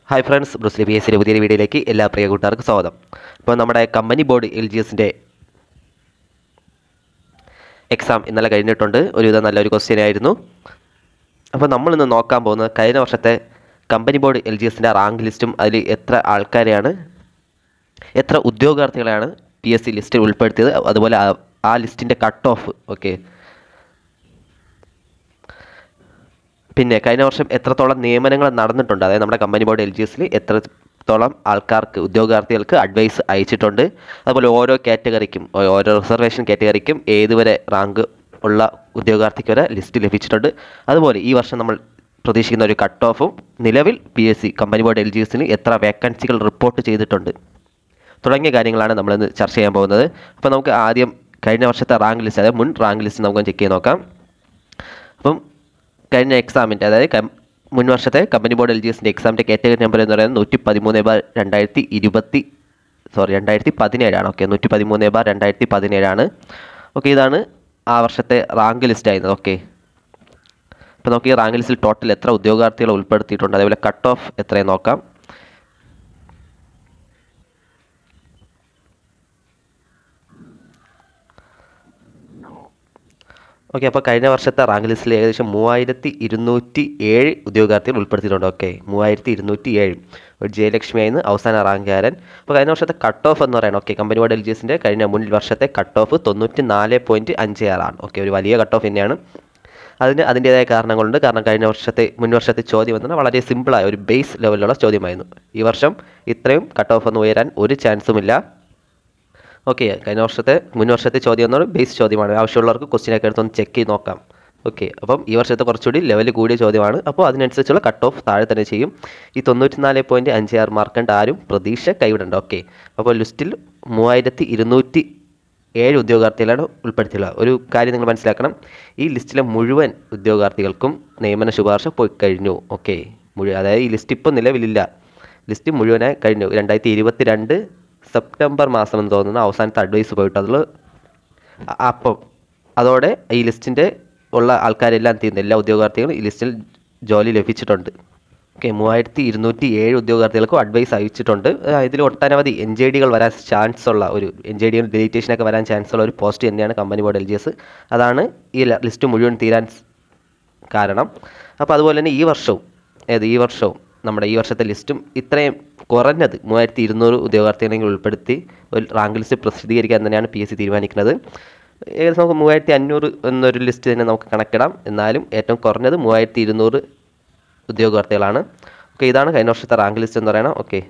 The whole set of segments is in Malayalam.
hi friends Bruce Lee P S സിയുടെ പുതിയൊരു വീഡിയോയിലേക്ക് എല്ലാ പ്രിയ കൂട്ടുകാർക്കും സ്വാഗതം അപ്പോൾ നമ്മുടെ കമ്പനി ബോർഡ് എൽ ജി എസിൻ്റെ എക്സാം ഇന്നലെ കഴിഞ്ഞിട്ടുണ്ട് ഒരുവിധം നല്ലൊരു ക്വസ്റ്റ്യൻ ആയിരുന്നു അപ്പോൾ നമ്മളിന്ന് നോക്കാൻ പോകുന്നത് കഴിഞ്ഞ വർഷത്തെ കമ്പനി ബോർഡ് എൽ ജി എസിൻ്റെ റാങ്ക് ലിസ്റ്റും അതിൽ എത്ര ആൾക്കാരെയാണ് എത്ര ഉദ്യോഗാർത്ഥികളെയാണ് പി എസ് സി ലിസ്റ്റിൽ ഉൾപ്പെടുത്തിയത് അതുപോലെ ആ- ആ ലിസ്റ്റിൻ്റെ കട്ട് ഓഫ് ഓക്കെ പിന്നെ കഴിഞ്ഞ വർഷം എത്രത്തോളം നിയമനങ്ങൾ നടന്നിട്ടുണ്ട് അതായത് നമ്മുടെ കമ്പനി ബോർഡ് എൽ ജി എസിൽ എത്രത്തോളം ആൾക്കാർക്ക് ഉദ്യോഗാർത്ഥികൾക്ക് അഡ്വൈസ് അയച്ചിട്ടുണ്ട് അതുപോലെ ഓരോ കാറ്റഗറിക്കും ഓ- ഓരോ റിസർവേഷൻ കാറ്റഗറിക്കും ഏതുവരെ റാങ്ക് ഉള്ള ഉദ്യോഗാർത്ഥിക്ക് വരെ ലിസ്റ്റ് ലഭിച്ചിട്ടുണ്ട് അതുപോലെ ഈ വർഷം നമ്മൾ പ്രതീക്ഷിക്കുന്ന ഒരു കട്ട് ഓഫും നിലവിൽ P S C company board L G എസിന് എത്ര വേക്കൻസികൾ റിപ്പോർട്ട് ചെയ്തിട്ടുണ്ട് തുടങ്ങിയ കാര്യങ്ങളാണ് നമ്മളിന്ന് ചർച്ച ചെയ്യാൻ പോകുന്നത് അപ്പോൾ നമുക്ക് ആദ്യം കഴിഞ്ഞ വർഷത്തെ റാങ്ക് ലിസ്റ്റ് അതായത് മുൻ റാങ്ക് ലിസ്റ്റ് നമുക്ക് ചെക്ക് ചെയ്ത് നോക്കാം അപ്പം കഴിഞ്ഞ എക്സാമിൻ്റെ അതായത് കം- മുൻ വർഷത്തെ കമ്പനി ബോർഡ് എൽ ജി എസിൻ്റെ എക്സാമിൻ്റെ കാറ്റഗറി നമ്പർ എന്ന് പറയുന്നത് നൂറ്റി പതിമൂന്ന് ബാർ രണ്ടായിരത്തി ഇരുപത്തി സോറി രണ്ടായിരത്തി പതിനേഴാണ് ഓക്കെ നൂറ്റി പതിമൂന്ന് ബാർ രണ്ടായിരത്തി പതിനേഴാണ് ഓക്കെ ഇതാണ് ആ വർഷത്തെ റാങ്ക് ലിസ്റ്റ് ആയിരുന്നത് ഓക്കെ അപ്പോൾ നമുക്ക് ഈ റാങ്ക് ലിസ്റ്റിൽ ടോട്ടൽ എത്ര ഉദ്യോഗാർത്ഥികളെ ഉൾപ്പെടുത്തിയിട്ടുണ്ട് അതേപോലെ കട്ട് ഓഫ് എത്രയും നോക്കാം ഓക്കെ അപ്പോൾ കഴിഞ്ഞ വർഷത്തെ റാങ്ക് ലിസ്റ്റിൽ ഏകദേശം മൂവായിരത്തി ഇരുന്നൂറ്റി ഏഴ് ഉദ്യോഗാർത്ഥികൾ ഉൾപ്പെടുത്തിയിട്ടുണ്ട് ഓക്കെ മൂവായിരത്തി ഇരുന്നൂറ്റി ഏഴ് ഒരു ജയലക്ഷ്മി ആയിരുന്നു അവസാന റാങ്കുകാരൻ അപ്പോൾ കഴിഞ്ഞ വർഷത്തെ കട്ട് ഓഫ് എന്ന് പറയുന്നത് okay company board L G എസിൻ്റെ കഴിഞ്ഞ മുൻ വർഷത്തെ കട്ട് ഓഫ് തൊണ്ണൂറ്റി നാല് പോയിൻറ്റ് അഞ്ച് ആറാണ് ഓക്കെ ഒരു വലിയ കട്ട് ഓഫ് തന്നെയാണ് അതിന് അതിൻ്റേതായ കാരണങ്ങളുണ്ട് കാരണം കഴിഞ്ഞ വർഷത്തെ മുൻ വർഷത്തെ ചോദ്യം എന്ന് പറഞ്ഞാൽ വളരെ സിമ്പിളായ ഒരു ബേസ് ലെവലിലുള്ള ചോദ്യമായിരുന്നു ഈ വർഷം ഇത്രയും കട്ട് ഓഫ് ഒന്നും ഉയരാൻ ഒരു ചാൻസുമില്ല ഓക്കെ കഴിഞ്ഞ വർഷത്തെ മുൻ വർഷത്തെ ചോദ്യം എന്ന് പറയുന്നത് ബേസ് ചോദ്യമാണ് ആവശ്യമുള്ളവർക്ക് ക്വസ്റ്റ്യൻ ഒക്കെ എടുത്തൊന്ന് ചെക്ക് ചെയ്ത് നോക്കാം ഓക്കെ അപ്പം ഈ വർഷത്തെ കുറച്ചുകൂടി ലെവൽ കൂടിയ ചോദ്യമാണ് അപ്പോൾ അതിനനുസരിച്ചുള്ള കട്ട് ഓഫ് താഴെ തന്നെ ചെയ്യും ഈ തൊണ്ണൂറ്റിനാല് പോയിൻറ്റ് അഞ്ച് ആറ് മാർക്കണ്ട് ആരും പ്രതീക്ഷ കൈവിടണ്ട ഓക്കെ അപ്പോൾ ലിസ്റ്റിൽ മൂവായിരത്തി ഇരുന്നൂറ്റി ഏഴ് ഉദ്യോഗാർത്ഥികളാണ് ഉൾപ്പെടുത്തിയുള്ളത് ഒരു കാര്യം നിങ്ങൾ മനസ്സിലാക്കണം ഈ ലിസ്റ്റിലെ മുഴുവൻ ഉദ്യോഗാർത്ഥികൾക്കും നിയമന ശുപാർശ പോയി കഴിഞ്ഞു ഓക്കെ മുഴുവൻ അതായത് ഈ ലിസ്റ്റ് ഇപ്പോൾ നിലവിലില്ല ലിസ്റ്റ് മുഴുവനായി കഴിഞ്ഞു രണ്ടായിരത്തി ഇരുപത്തി രണ്ട് സെപ്റ്റംബർ മാസം എന്ന് തോന്നുന്നു അവസാനത്തെ അഡ്വൈസ് പോയിട്ട് അതിൽ അപ്പം അതോടെ ഈ ലിസ്റ്റിൻ്റെ ഉള്ള ആൾക്കാരെല്ലാം തീർന്നു എല്ലാ ഉദ്യോഗാർത്ഥികളും ഈ ലിസ്റ്റിൽ ജോലി ലഭിച്ചിട്ടുണ്ട് ഓക്കെ മൂവായിരത്തി ഇരുന്നൂറ്റി ഏഴ് ഉദ്യോഗാർത്ഥികൾക്കും അഡ്വൈസ് അയച്ചിട്ടുണ്ട് ആ, ഇതിൽ ഒട്ടനവധി എൻ ജെ ഡികൾ വരാൻ ചാൻസ് ഉള്ള ഒരു എൻ ജെ ഡി ഡിലീറ്റേഷനൊക്കെ വരാൻ ചാൻസ് ഉള്ള ഒരു പോസ്റ്റ് തന്നെയാണ് company board L G S അതാണ് ഈ ല- ലിസ്റ്റ് മുഴുവൻ തീരാൻ സ് കാരണം അപ്പോൾ അതുപോലെ തന്നെ ഈ വർഷവും ഏത് ഈ വർഷവും നമ്മുടെ ഈ വർഷത്തെ ലിസ്റ്റും ഇത്രയും കുറഞ്ഞത് മൂവായിരത്തി ഇരുന്നൂറ് ഉദ്യോഗാർത്ഥികളെങ്കിലും ഉൾപ്പെടുത്തി ഒരു റാങ്ക് ലിസ്റ്റ് പ്രസിദ്ധീകരിക്കാൻ തന്നെയാണ് പി എസ് സി തീരുമാനിക്കുന്നത് ഏകദേശം നമുക്ക് മൂവായിരത്തി അഞ്ഞൂറ് എന്നൊരു ലിസ്റ്റ് തന്നെ നമുക്ക് കണക്കിടാം എന്നാലും ഏറ്റവും കുറഞ്ഞത് മൂവായിരത്തി ഇരുന്നൂറ് ഉദ്യോഗാർത്ഥികളാണ് ഓക്കെ ഇതാണ് കഴിഞ്ഞ വർഷത്തെ റാങ്ക് ലിസ്റ്റ് എന്ന് പറയുന്നത് ഓക്കെ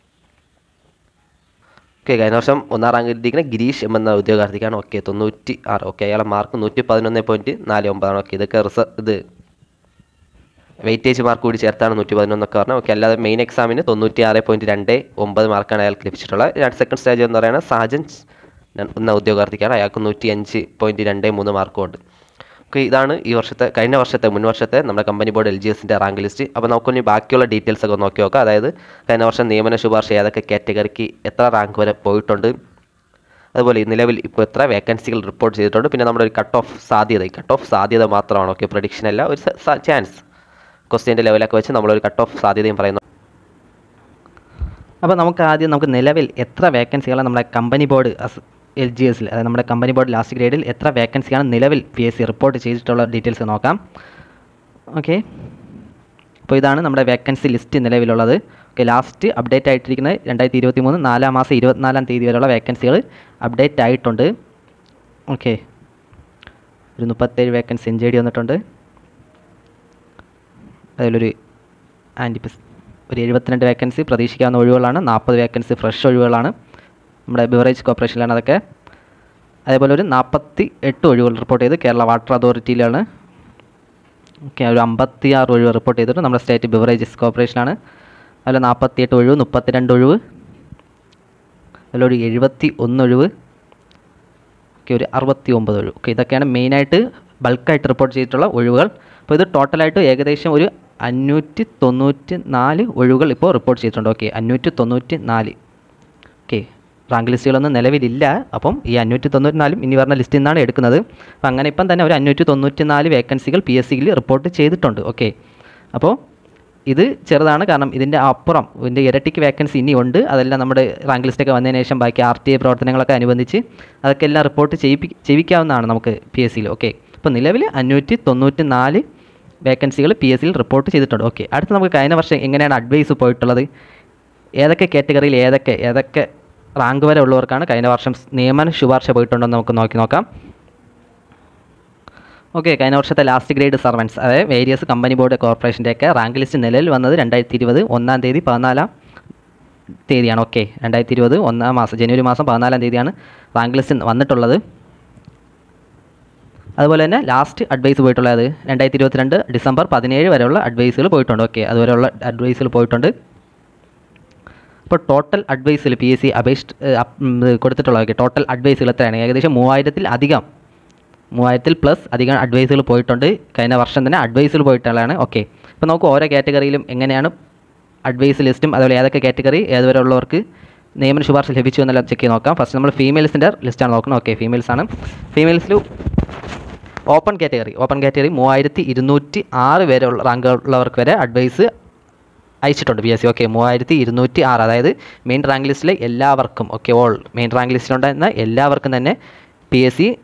ഓക്കെ കഴിഞ്ഞ വർഷം ഒന്നാം റാങ്ക് കിട്ടിയിരിക്കുന്ന ഗിരീഷ് എന്ന ഉദ്യോഗാർത്ഥിക്കാണ് ഓക്കെ തൊണ്ണൂറ്റി ആറ് ഓക്കെ അയാളെ മാർക്ക് നൂറ്റി പതിനൊന്ന് പോയിൻറ്റ് നാല് ഒമ്പതാണ് ഓക്കെ ഇതൊക്കെ റിസ ഇത് വെയിറ്റേജ് മാർക്ക് കൂടി ചേർത്താണ് നൂറ്റി പതിനൊന്നൊക്കെ പറഞ്ഞാൽ ഓക്കെ അല്ലാതെ മെയിൻ എക്സാമിന് തൊണ്ണൂറ്റി ആറ് പോയിൻറ്റ് രണ്ട് ഒമ്പത് മാർക്കാണ് അയാൾക്ക് ലഭിച്ചിട്ടുള്ളത് സെക്കൻഡ് സ്റ്റേജ് എന്ന് പറയുന്നത് സാജൻ എന്ന ഉദ്യോഗാർത്ഥിക്കാണ് അയാൾക്ക് നൂറ്റി അഞ്ച് പോയിൻറ്റ് രണ്ട് മൂന്ന് മാർക്കും ഉണ്ട് ഓക്കെ ഇതാണ് ഈ വർഷത്തെ കഴിഞ്ഞ വർഷത്തെ മുൻ വർഷത്തെ നമ്മുടെ കമ്പനി ബോർഡ് എൽ ജി എസിൻ്റെ റാങ്ക് ലിസ്റ്റ് അപ്പോൾ നമുക്കൊന്ന് ബാക്കിയുള്ള ഡീറ്റെയിൽസ് ഒക്കെ നോക്കി നോക്കാം അതായത് കഴിഞ്ഞ വർഷം നിയമന ശുപാർശ ഏതൊക്കെ കാറ്റഗറിക്ക് എത്ര റാങ്ക് വരെ പോയിട്ടുണ്ട് അതുപോലെ ഈ നിലവിൽ ഇപ്പോൾ എത്ര വേക്കൻസികൾ റിപ്പോർട്ട് ചെയ്തിട്ടുണ്ട് പിന്നെ നമ്മുടെ ഒരു കട്ട് ഓഫ് സാധ്യത ഈ കട്ട് ഓഫ് സാധ്യത മാത്രമാണ് ഓക്കെ പ്രഡിക്ഷൻ അല്ല ഒരു ചാൻസ് ക്വസ്റ്റ്യൻ്റെ ലെവലൊക്കെ വെച്ച് നമ്മളൊരു കട്ട് ഓഫ് സാധ്യതയും പറയുന്നു അപ്പോൾ നമുക്ക് ആദ്യം നമുക്ക് നിലവിൽ എത്ര വേക്കൻസികളാണ് നമ്മുടെ കമ്പനി ബോർഡ് എൽ ജി എസിൽ അതായത് നമ്മുടെ കമ്പനി ബോർഡ് ലാസ്റ്റ് ഗ്രേഡിൽ എത്ര വേക്കൻസിയാണ് നിലവിൽ പി എസ് സി റിപ്പോർട്ട് ചെയ്തിട്ടുള്ള ഡീറ്റെയിൽസ് നോക്കാം ഓക്കെ അപ്പോൾ ഇതാണ് നമ്മുടെ വേക്കൻസി ലിസ്റ്റ് നിലവിലുള്ളത് ഓക്കെ ലാസ്റ്റ് അപ്ഡേറ്റ് ആയിട്ടിരിക്കുന്നത് രണ്ടായിരത്തി ഇരുപത്തി മൂന്ന് നാലാം മാസം ഇരുപത്തിനാലാം തീയതി വരെയുള്ള വേക്കൻസികൾ അപ്ഡേറ്റ് ആയിട്ടുണ്ട് ഓക്കെ ഒരു മുപ്പത്തേഴ് വേക്കൻസി എൻ ജെ ഡി വന്നിട്ടുണ്ട് അതിലൊരു ആൻറ്റിപ്പിസ് ഒരു എഴുപത്തിരണ്ട് വേക്കൻസി പ്രതീക്ഷിക്കാവുന്ന ഒഴിവുകളാണ് നാൽപ്പത് വേക്കൻസി ഫ്രഷ് ഒഴിവുകളാണ് നമ്മുടെ ബിവറേജ് കോർപ്പറേഷനിലാണ് അതൊക്കെ അതേപോലെ ഒരു നാൽപ്പത്തി എട്ട് ഒഴിവുകൾ റിപ്പോർട്ട് ചെയ്ത് കേരള വാട്ടർ അതോറിറ്റിയിലാണ് ഓക്കെ ഒരു അമ്പത്തി ആറ് ഒഴിവ് റിപ്പോർട്ട് ചെയ്തിട്ട് നമ്മുടെ സ്റ്റേറ്റ് ബിവറേജസ് കോർപ്പറേഷനാണ് അതിൽ നാൽപ്പത്തി എട്ട് ഒഴിവ് മുപ്പത്തിരണ്ട് ഒഴിവ് അതിലൊരു എഴുപത്തി ഒന്ന് ഒഴിവ് ഓക്കെ ഒരു അറുപത്തി ഒമ്പത് ഒഴിവ് ഓക്കെ ഇതൊക്കെയാണ് മെയിനായിട്ട് ബൾക്കായിട്ട് റിപ്പോർട്ട് ചെയ്തിട്ടുള്ള ഒഴിവുകൾ അപ്പോൾ ഇത് ടോട്ടലായിട്ട് ഏകദേശം ഒരു അഞ്ഞൂറ്റി തൊണ്ണൂറ്റി നാല് ഒഴിവുകൾ ഇപ്പോൾ റിപ്പോർട്ട് ചെയ്തിട്ടുണ്ട് ഓക്കെ അഞ്ഞൂറ്റി തൊണ്ണൂറ്റി നാല് ഓക്കെ റാങ്ക് ലിസ്റ്റുകളൊന്നും നിലവിലില്ല അപ്പം ഈ അഞ്ഞൂറ്റി തൊണ്ണൂറ്റി നാലും ഇനി പറഞ്ഞ ലിസ്റ്റിൽ നിന്നാണ് എടുക്കുന്നത് അപ്പം അങ്ങനെ ഇപ്പം തന്നെ ഒരു അഞ്ഞൂറ്റി തൊണ്ണൂറ്റി നാല് വേക്കൻസികൾ പി എസ് സിയിൽ റിപ്പോർട്ട് ചെയ്തിട്ടുണ്ട് ഓക്കെ അപ്പോൾ ഇത് ചെറുതാണ് കാരണം ഇതിൻ്റെ അപ്പുറം ഇതിൻ്റെ ഇരട്ടിക്ക് വേക്കൻസി ഇനി ഉണ്ട് അതെല്ലാം നമ്മുടെ റാങ്ക് ലിസ്റ്റൊക്കെ വന്നതിന് ശേഷം ബാക്കി ആർ ടി ഐ പ്രവർത്തനങ്ങളൊക്കെ അനുബന്ധിച്ച് അതൊക്കെ എല്ലാം റിപ്പോർട്ട് ചെയ്യിപ്പി ചെയ്യിക്കാവുന്നതാണ് നമുക്ക് പി എസ് സിയിൽ ഓക്കെ ഇപ്പോൾ നിലവിൽ അഞ്ഞൂറ്റി തൊണ്ണൂറ്റി നാല് വേക്കൻസികൾ പി എസ് സിയിൽ റിപ്പോർട്ട് ചെയ്തിട്ടുണ്ട് ഓക്കെ അടുത്ത് നമുക്ക് കഴിഞ്ഞ വർഷം എങ്ങനെയാണ് അഡ്വൈസ് പോയിട്ടുള്ളത് ഏതൊക്കെ കാറ്റഗറിയിൽ ഏതൊക്കെ ഏതൊക്കെ റാങ്ക് വരെ ഉള്ളവർക്കാണ് കഴിഞ്ഞ വർഷം നിയമന ശുപാർശ പോയിട്ടുണ്ടെന്ന് നമുക്ക് നോക്കി നോക്കാം ഓക്കെ കഴിഞ്ഞ വർഷത്തെ ലാസ്റ്റ് ഗ്രേഡ് സർവൻസ് അതായത് വേരിയസ് കമ്പനി ബോർഡ് കോർപ്പറേഷൻ്റെയൊക്കെ റാങ്ക് ലിസ്റ്റ് നിലവിൽ വന്നത് രണ്ടായിരത്തി ഇരുപത് ഒന്നാം തീയതി പതിനാലാം തീയതിയാണ് ഓക്കെ രണ്ടായിരത്തി ഇരുപത് ഒന്നാം മാസം ജനുവരി മാസം പതിനാലാം തീയതിയാണ് റാങ്ക് ലിസ്റ്റ് വന്നിട്ടുള്ളത് അതുപോലെ തന്നെ ലാസ്റ്റ് അഡ്വൈസ് പോയിട്ടുള്ളത് രണ്ടായിരത്തി ഇരുപത്തിരണ്ട് ഡിസംബർ പതിനേഴ് വരെയുള്ള അഡ്വൈസുകൾ പോയിട്ടുണ്ട് ഓക്കെ അതുവരെയുള്ള അഡ്വൈസുകൾ പോയിട്ടുണ്ട് ഇപ്പോൾ ടോട്ടൽ അഡ്വൈസിൽ പി എസ് സി അപേക്ഷ കൊടുത്തിട്ടുള്ള ഓക്കെ ടോട്ടൽ അഡ്വൈസുകൾ എത്രയാണ് ഏകദേശം മൂവായിരത്തിൽ അധികം മൂവായിരത്തിൽ പ്ലസ് അധികം അഡ്വൈസുകൾ പോയിട്ടുണ്ട് കഴിഞ്ഞ വർഷം തന്നെ അഡ്വൈസുകൾ പോയിട്ടുള്ളതാണ് ഓക്കെ ഇപ്പോൾ നമുക്ക് ഓരോ കാറ്റഗറിയിലും എങ്ങനെയാണ് അഡ്വൈസ് ലിസ്റ്റും അതുപോലെ ഏതൊക്കെ കാറ്റഗറി ഏതുവരെ ഉള്ളവർക്ക് നിയമന ശുപാർശ ലഭിച്ചു എന്നെല്ലാം ചെക്ക് ചെയ്ത് നോക്കാം ഫസ്റ്റ് നമ്മൾ ഫീമെയിൽസിൻ്റെ ലിസ്റ്റാണ് നോക്കുന്നത് ഓക്കെ ഫീമെയിൽസ് ആണ് ഫീമെയിൽസിൽ ഓപ്പൺ കാറ്റഗറി ഓപ്പൺ കാറ്റഗറി മൂവായിരത്തി ഇരുന്നൂറ്റി ആറ് വരെ ഉള്ള റാങ്ക് ഉള്ളവർക്ക് വരെ അഡ്വൈസ് അയച്ചിട്ടുണ്ട് പി എസ് സി ഓക്കെ മൂവായിരത്തി ഇരുന്നൂറ്റി ആറ് അതായത് മെയിൻ റാങ്ക് ലിസ്റ്റിലെ എല്ലാവർക്കും ഓക്കെ ഓൾ മെയിൻ റാങ്ക് ലിസ്റ്റിലുണ്ടായിരുന്ന എല്ലാവർക്കും തന്നെ പി എസ് സി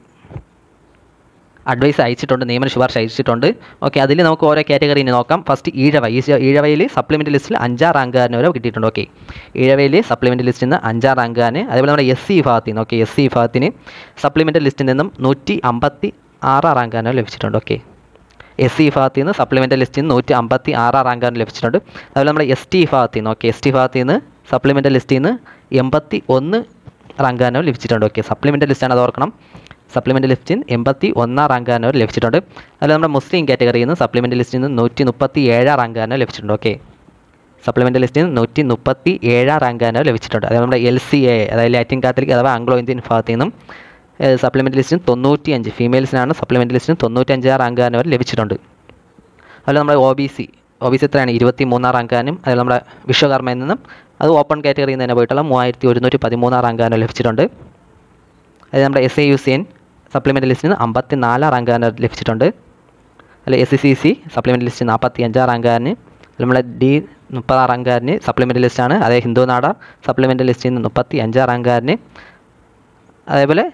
അഡ്വൈസ് അയച്ചിട്ടുണ്ട് നിയമന ശുപാർശ അയച്ചിട്ടുണ്ട് ഓക്കെ അതിൽ നമുക്ക് ഓരോ കാറ്റഗറി നോക്കാം ഫസ്റ്റ് ഈഴവ ഈ ഈഴവയിൽ സപ്ലിമെൻ്റ് ലിസ്റ്റിൽ അഞ്ചാം റാങ്കുകാരന് വരെ കിട്ടിയിട്ടുണ്ട് ഓക്കെ ഈഴവയിൽ സപ്ലിമെൻ്റ് ലിസ്റ്റിൽ നിന്ന് അഞ്ചാം റാങ്കുകാരന് അതേപോലെ നമ്മുടെ എസ് സി വിഭാഗത്തിൽ നിന്ന് ഓക്കെ എസ് സി വിഭാഗത്തിന് സപ്ലിമെൻ്റ് ലിസ്റ്റിൽ നിന്നും നൂറ്റി അമ്പത്തി ആറാം റാങ്കാരന് ലഭിച്ചിട്ടുണ്ട് ഓക്കെ എസ് സി വിഭാഗത്തിൽ നിന്ന് സപ്ലിമെൻ്റ് ലിസ്റ്റിൽ നിന്ന് നൂറ്റി അമ്പത്തി ആറാം റാങ്കാരന് ലഭിച്ചിട്ടുണ്ട് അതുപോലെ നമ്മുടെ എസ് ടി വിഭാഗത്തിൽ നിന്ന് ഓക്കെ എസ് ടി വിഭാഗത്തിൽ നിന്ന് സപ്ലിമെൻ്റ് ലിസ്റ്റിൽ നിന്ന് എൺപത്തി ഒന്ന് റാങ്കാരനോ ലഭിച്ചിട്ടുണ്ട് ഓക്കെ സപ്ലിമെൻ്റ് ലിസ്റ്റാണ് അത് ഓർക്കണം സപ്ലിമെൻ്റ് ലിസ്റ്റിൽ എൺപത്തി ഒന്നാം റാങ്കാരനോ ലഭിച്ചിട്ടുണ്ട് അതുപോലെ നമ്മുടെ മുസ്ലിം കാറ്റഗറിയിൽ നിന്ന് സപ്ലിമെൻ്റ് ലിസ്റ്റിൽ നിന്ന് നൂറ്റി മുപ്പത്തി ഏഴാം റാങ്കാരനോ ലഭിച്ചിട്ടുണ്ട് ഓക്കെ സപ്ലിമെൻ്റ് ലിസ്റ്റിൽ നിന്ന് നൂറ്റി മുപ്പത്തി ഏഴാം റാങ്കാരനോ ലഭിച്ചിട്ടുണ്ട് അതായത് നമ്മുടെ എൽ സി എ അതായത് ലാറ്റിൻ കാത്തലിക് അഥവാ ആംഗ്ലോ ഇന്ത്യൻ വിഭാഗത്തിൽ നിന്നും സപ്ലിമെൻ്റ് ലിസ്റ്റിന് തൊണ്ണൂറ്റി അഞ്ച് ഫീമെയിൽസിനാണ് സപ്ലിമെൻ്റ് ലിസ്റ്റിന് തൊണ്ണൂറ്റഞ്ചാം റാങ്കാരന് വരെ ലഭിച്ചിട്ടുണ്ട് അതുപോലെ നമ്മുടെ O B C O B C എത്രയാണ് ഇരുപത്തി മൂന്നാം റാങ്കാരനും അതിൽ നമ്മുടെ വിശ്വകർമ്മയിൽ നിന്നും അത് ഓപ്പൺ കാറ്റഗറിയിൽ നിന്ന് തന്നെ പോയിട്ടുള്ള മൂവായിരത്തി ഒരുന്നൂറ്റി പതിമൂന്നാം റാങ്കാരനും ലഭിച്ചിട്ടുണ്ട് അതായത് നമ്മുടെ S A U C N supplement ലിസ്റ്റിൽ നിന്ന് അമ്പത്തി നാലാം റാങ്കാരന് ലഭിച്ചിട്ടുണ്ട് അല്ലെ S C C supplement list നാൽപ്പത്തി അഞ്ചാം റാങ്കാരന് നമ്മളെ ഡി മുപ്പതാം റാങ്കാരന് സപ്ലിമെൻ്റ് ലിസ്റ്റാണ് അതേ ഹിന്ദു നാട സപ്ലിമെൻ്റ് ലിസ്റ്റിൽ നിന്ന് മുപ്പത്തി അഞ്ചാം റാങ്കാരന് അതേപോലെ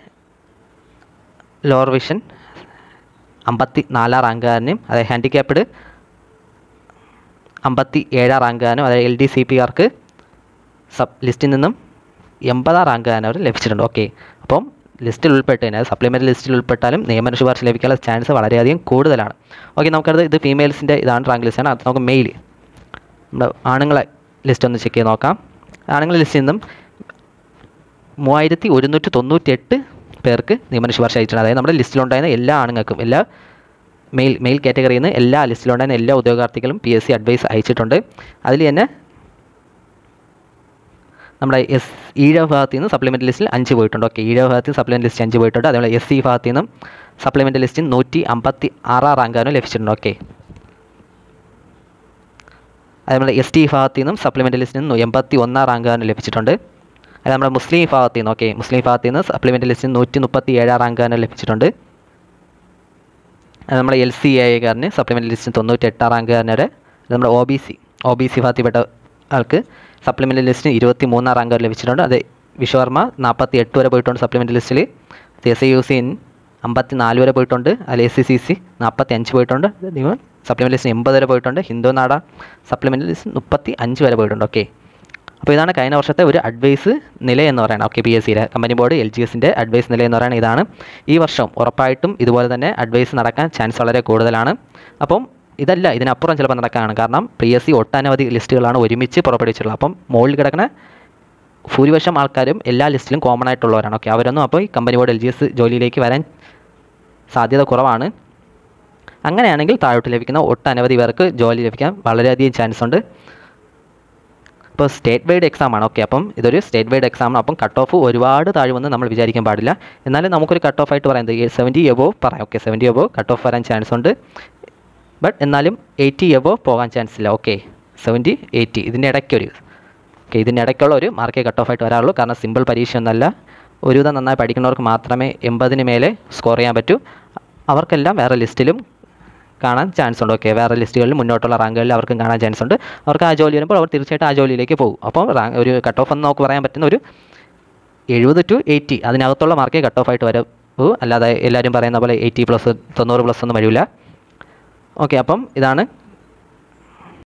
ലോവർ വിഷൻ അമ്പത്തി നാലാം റാങ്കുകാരനും അതായത് ഹാൻഡിക്യാപ്ഡ് അമ്പത്തി ഏഴാം റാങ്കുകാരനും അതായത് എൽ ഡി സി പി ആർക്ക് സബ് ലിസ്റ്റിൽ നിന്നും എൺപതാം റാങ്കുകാരൻ അവർ ലഭിച്ചിട്ടുണ്ട് ഓക്കെ അപ്പം ലിസ്റ്റിൽ ഉൾപ്പെട്ട് കഴിഞ്ഞാൽ സപ്ലിമെൻ്റ് ലിസ്റ്റിൽ ഉൾപ്പെട്ടാലും നിയമന ശുപാർശ ലഭിക്കാനുള്ള ചാൻസ് വളരെയധികം കൂടുതലാണ് ഓക്കെ നമുക്കത് ഇത് ഫീമെയിൽസിൻ്റെ ഇതാണ് റാങ്ക് ലിസ്റ്റാണ് അത് നമുക്ക് മെയിൽ നമ്മുടെ ആണുങ്ങളെ ലിസ്റ്റ് ഒന്ന് ചെക്ക് ചെയ്ത് നോക്കാം ആണുങ്ങളെ ലിസ്റ്റിൽ നിന്നും മൂവായിരത്തി ഒരുന്നൂറ്റി തൊണ്ണൂറ്റി എട്ട് പേർക്ക് നിയമന ശുപാർശ അയച്ചിട്ടുണ്ട് അതായത് നമ്മുടെ ലിസ്റ്റിലുണ്ടായിരുന്ന എല്ലാ ആണുങ്ങൾക്കും എല്ലാ മെയിൽ മെയിൽ കാറ്റഗറിയിൽ നിന്ന് എല്ലാ ലിസ്റ്റിലുണ്ടായിരുന്ന എല്ലാ ഉദ്യോഗാർത്ഥികളും പി എസ് സി അഡ്വൈസ് അയച്ചിട്ടുണ്ട് അതിൽ തന്നെ നമ്മുടെ എസ് ഈഴ വിഭാഗത്തിൽ നിന്ന് സപ്ലിമെൻ്റ് ലിസ്റ്റിൽ അഞ്ച് പോയിട്ടുണ്ട് ഓക്കെ ഈഴ വിഭാഗത്തിൽ സപ്ലിമെൻ്റ് ലിസ്റ്റ് അഞ്ച് പോയിട്ടുണ്ട് അതേപോലെ എസ് സി വിഭാഗത്തിൽ നിന്നും സപ്ലിമെൻ്റ് ലിസ്റ്റിൽ നൂറ്റി അമ്പത്തി ആറാം റാങ്കാനും ലഭിച്ചിട്ടുണ്ട് ഓക്കെ അതേപോലെ എസ് ടി വിഭാഗത്തിൽ നിന്നും സപ്ലിമെൻ്റ് ലിസ്റ്റിൽ നിന്ന് എൺപത്തി ഒന്നാം റാങ്കാനും ലഭിച്ചിട്ടുണ്ട് അത് നമ്മുടെ മുസ്ലിം വിഭാഗത്തിൽ നിന്ന് ഓക്കെ മുസ്ലിം വിഭാഗത്തിൽ നിന്ന് സപ്ലിമെൻ്റ് ലിസ്റ്റിൽ നൂറ്റി മുപ്പത്തി ഏഴാം റാങ്കാനും ലഭിച്ചിട്ടുണ്ട് അത് നമ്മുടെ എൽ സി എക്കാരന് സപ്ലിമെൻ്റ് ലിസ്റ്റിൽ തൊണ്ണൂറ്റി എട്ടാം റാങ്കുകാരന് വരെ അത് നമ്മുടെ O B C O B C വിഭാഗത്തിൽപ്പെട്ട ആൾക്ക് സപ്ലിമെൻ്റ് ലിസ്റ്റിന് ഇരുപത്തി മൂന്നാം റാങ്ക് വരെ ലഭിച്ചിട്ടുണ്ട് അത് വിശ്വകർമ്മ നാൽപ്പത്തി എട്ട് വരെ പോയിട്ടുണ്ട് സപ്ലിമെൻ്റ് ലിസ്റ്റിൽ എസ് ഐ യു സി അമ്പത്തി നാല് വരെ പോയിട്ടുണ്ട് അതിൽ എസ് സി സി സി നാൽപ്പത്തി അഞ്ച് പോയിട്ടുണ്ട് സപ്ലിമെൻ്റ് ലിസ്റ്റിന് എൺപത് വരെ പോയിട്ടുണ്ട് ഹിന്ദു നാട സപ്ലിമെൻ്റ് ലിസ്റ്റ് മുപ്പത്തി അഞ്ച് വരെ പോയിട്ടുണ്ട് ഓക്കെ അപ്പോൾ ഇതാണ് കഴിഞ്ഞ വർഷത്തെ ഒരു അഡ്വൈസ് നില എന്ന് പറയുന്നത് ഓക്കെ പി എസ് സിയുടെ കമ്പനി ബോർഡ് എൽ ജി എസിൻ്റെ അഡ്വൈസ് നില എന്ന് പറയുന്നത് ഇതാണ് ഈ വർഷം ഉറപ്പായിട്ടും ഇതുപോലെ തന്നെ അഡ്വൈസ് നടക്കാൻ ചാൻസ് വളരെ കൂടുതലാണ് അപ്പം ഇതല്ല ഇതിനപ്പുറം ചിലപ്പോൾ നടക്കാനാണ് കാരണം പി എസ് സി ഒട്ടനവധി ലിസ്റ്റുകളാണ് ഒരുമിച്ച് പുറപ്പെടുവിച്ചിട്ടുള്ളത് അപ്പം മുകളിൽ കിടക്കുന്ന ഭൂരിപക്ഷം ആൾക്കാരും എല്ലാ ലിസ്റ്റിലും കോമൺ ആയിട്ടുള്ളവരാണ് ഓക്കെ അവരൊന്നും അപ്പോൾ ഈ company board L G S ജോലിയിലേക്ക് വരാൻ സാധ്യത കുറവാണ് അങ്ങനെയാണെങ്കിൽ താഴോട്ട് ലഭിക്കുന്ന ഒട്ടനവധി പേർക്ക് ജോലി ലഭിക്കാൻ വളരെയധികം ചാൻസ് ഉണ്ട് ഇപ്പോൾ സ്റ്റേറ്റ് വൈഡ് എക്സാം ആണ് ഓക്കെ അപ്പം ഇതൊരു സ്റ്റേറ്റ് വൈഡ് എക്സാം ആണ് അപ്പം കട്ട് ഓഫ് ഒരുപാട് താഴുമെന്ന് നമ്മൾ വിചാരിക്കാൻ പാടില്ല എന്നാലും നമുക്കൊരു കട്ട് ഓഫ് ആയിട്ട് പറയുന്നത് സെവൻറ്റി എബോ പറയാം okay seventy above cut off വരാൻ ചാൻസ് ഉണ്ട് ബട്ട് എന്നാലും എയ്റ്റി എബോ പോകാൻ ചാൻസ് ഇല്ല ഓക്കെ സെവൻറ്റി എയ്റ്റി ഇതിൻ്റെ ഇടയ്ക്കൊരു ഓക്കെ ഇതിൻ്റെ ഇടയ്ക്കുള്ള ഒരു മാർക്കേ കട്ട് ഓഫ് ആയിട്ട് വരാറുള്ളൂ കാരണം സിമ്പിൾ പരീക്ഷയൊന്നല്ല ഒരുവിധം നന്നായി പഠിക്കുന്നവർക്ക് മാത്രമേ എൺപതിന് മേലെ സ്കോർ ചെയ്യാൻ പറ്റൂ അവർക്കെല്ലാം വേറെ ലിസ്റ്റിലും കാണാൻ ചാൻസ് ഉണ്ട് ഓക്കെ വേറെ ലിസ്റ്റുകളിൽ മുന്നോട്ടുള്ള റാങ്കുകളിൽ അവർക്കും കാണാൻ ചാൻസ് ഉണ്ട് അവർക്ക് ആ ജോലി വരുമ്പോൾ അവർ തീർച്ചയായിട്ടും ആ ജോലിയിലേക്ക് പോകും അപ്പോൾ റാങ്ക് ഒരു കട്ട് ഓഫ് എന്ന് നമുക്ക് പറയാൻ പറ്റുന്ന ഒരു എഴുപത് ടു എയ്റ്റി അതിനകത്തുള്ള മാർക്കേ കട്ട് ഓഫ് ആയിട്ട് വരൂ അല്ലാതെ എല്ലാവരും പറയുന്ന പോലെ എയ്റ്റി പ്ലസ് തൊണ്ണൂറ് പ്ലസ് ഒന്നും വരില്ല ഓക്കെ അപ്പം ഇതാണ്